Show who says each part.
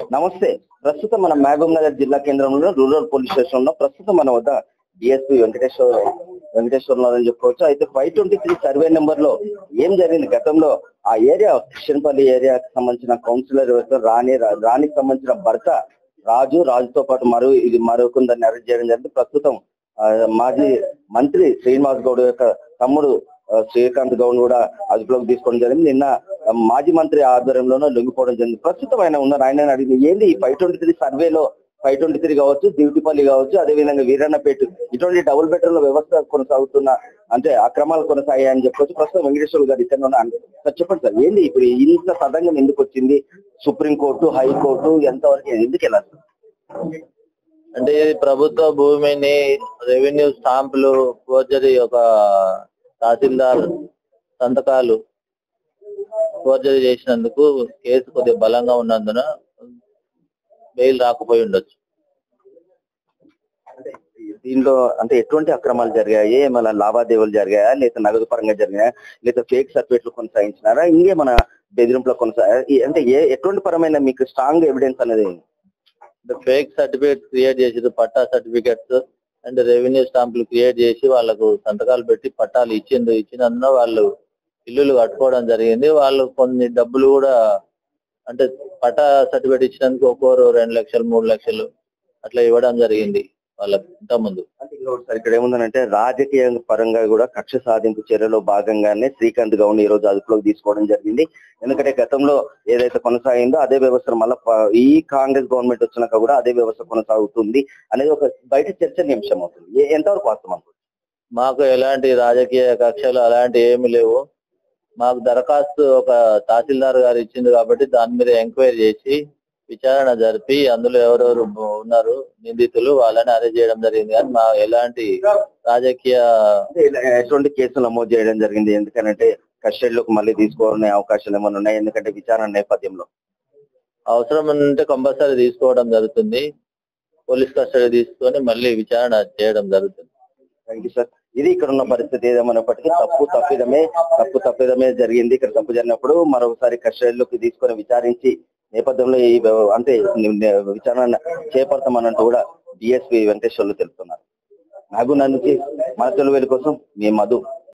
Speaker 1: నమస్తే ప్రస్తుతం మన మహబూబ్ నగర్ జిల్లా కేంద్రంలో రూరల్ పోలీస్ స్టేషన్ లో ప్రస్తుతం మన వద్ద డిఎస్పీ వెంకటేశ్వర వెంకటేశ్వర అని చెప్పుకోవచ్చు అయితే five twenty three survey number లో ఏం జరిగింది గతంలో ఆ ఏరియా కిషన్పల్లి ఏరియాకి సంబంధించిన కౌన్సిలర్ ఎవరైతే రాణి రాణికి సంబంధించిన భర్త రాజు రాజుతో పాటు మరో ఇది మరొకుందని అరెస్ట్ చేయడం జరిగింది ప్రస్తుతం ఆ, మాజీ మంత్రి శ్రీనివాస్ గౌడ్ యొక్క తమ్ముడు ఆ, శ్రీకాంత్ గౌడ్ కూడా అదుపులోకి తీసుకోవడం జరిగింది నిన్న ఆ, మాజీ మంత్రి ఆధ్వర్యంలోనూ లొంగిపోవడం జరిగింది ప్రస్తుతం ఆయన ఉన్నారు ఆయన అడిగింది ఏంది ఈ ఫైవ్ ట్వంటీ త్రీ సర్వేలో ఫైవ్ ట్వంటీ త్రీ కావచ్చు దివిటిపల్లి కావచ్చు అదేవిధంగా వీరన్నపేట ఇటువంటి డబుల్ బెడ్రూమ్ల వ్యవస్థ కొనసాగుతున్న అంటే అక్రమాలు కొనసాగాయని చెప్పొచ్చు ప్రస్తుతం వెంకటేశ్వర గారు ఇక్కడ ఉన్నారు. సార్ చెప్పండి సార్ ఏంది ఇప్పుడు ఇంత సదంగం ఎందుకు వచ్చింది సుప్రీంకోర్టు హైకోర్టు ఎంతవరకు ఎందుకు వెళ్ళాలి సార్?
Speaker 2: అంటే ఇది ప్రభుత్వ భూమిని రెవెన్యూ స్టాంపులు ఫోర్జరీ ఒక తహసీల్దార్ సంతకాలు ఫోర్జరీ చేసినందుకు కేసు కొద్దిగా బలంగా ఉన్నందున బెయిల్ రాకపోయి ఉండొచ్చు
Speaker 1: దీనిలో అంటే ఎటువంటి అక్రమాలు జరిగాయి ఏమైనా లావాదేవీలు జరిగాయా లేదా నగదు పరంగా జరిగాయా లేదా ఫేక్ సర్టిఫికెట్లు కొనసాగించినారా ఇంకేమైనా బెదిరింపులో కొనసాగా అంటే ఏ ఎటువంటి పరమైన మీకు స్ట్రాంగ్ ఎవిడెన్స్ అనేది
Speaker 2: ఫేక్ సర్టిఫికేట్ క్రియేట్ చేసి పట్టా సర్టిఫికెట్స్ అండ్ రెవెన్యూ స్టాంపులు క్రియేట్ చేసి వాళ్ళకు సంతకాలు పెట్టి పట్టాలు ఇచ్చిండు ఇచ్చినందున వాళ్ళు ఇల్లులు కట్టుకోవడం జరిగింది వాళ్ళు కొన్ని డబ్బులు కూడా అంటే పట్టా సర్టిఫికేట్ ఇచ్చినందుకు ఒక్కోరు రెండు లక్షలు మూడు లక్షలు అట్లా ఇవ్వడం జరిగింది వాళ్ళకి ఇంతకుముందు
Speaker 1: అంటే ఇంకొకటి సార్ ఇక్కడ ఏముందంటే రాజకీయ పరంగా కూడా కక్ష సాధింపు చర్యలో భాగంగానే శ్రీకాంత్ గౌడ్ ఈ రోజు అదుపులోకి తీసుకోవడం జరిగింది ఎందుకంటే గతంలో ఏదైతే కొనసాగిందో అదే వ్యవస్థ మళ్ళీ ఈ కాంగ్రెస్ గవర్నమెంట్ వచ్చినాక కూడా అదే వ్యవస్థ కొనసాగుతుంది అనేది ఒక బయట చర్చనీయాంశం అవుతుంది ఏ- ఎంతవరకు వాస్తవం
Speaker 2: మాకు ఎలాంటి రాజకీయ కక్షలు అలాంటి ఏమి లేవు మాకు దరఖాస్తు ఒక తహసీల్దార్ గారు ఇచ్చింది కాబట్టి దాని మీద ఎంక్వైరీ చేసి విచారణ జరిపి అందులో ఎవరెవరు ఉన్నారు నిందితులు వాళ్ళని అరెస్ట్ చేయడం జరిగింది కానీ మా ఎలాంటి రాజకీయ
Speaker 1: అంటే ఇలా ఎటువంటి కేసులు నమోదు చేయడం జరిగింది ఎందుకంటే కస్టడీలోకి మళ్ళీ తీసుకోవాలనే అవకాశాలు ఏమైనా ఉన్నాయి ఎందుకంటే విచారణ నేపథ్యంలో
Speaker 2: అవసరం ఉంటే కంపల్సరీ తీసుకోవడం జరుగుతుంది పోలీస్ కస్టడీ తీసుకొని మళ్ళీ విచారణ చేయడం జరుగుతుంది
Speaker 1: థ్యాంక్ యూ సార్ ఇది ఇక్కడ ఉన్న పరిస్థితి ఏదేమైనప్పటికీ తప్పు తప్పిదమే తప్పు తప్పిదమే జరిగింది ఇక్కడ తప్పు జరిగినప్పుడు మరొకసారి కస్టడీలోకి తీసుకొని విచారించి నేపథ్యంలో ఈ వ్యవ- అంటే ని- ని- విచారణ చేపడతామన్నట్టు కూడా డిఎస్పీ వెంకటేశ్వర్లు తెలుపుతున్నారు నాగు నుంచి మన తెలుగు కోసం మీ మధు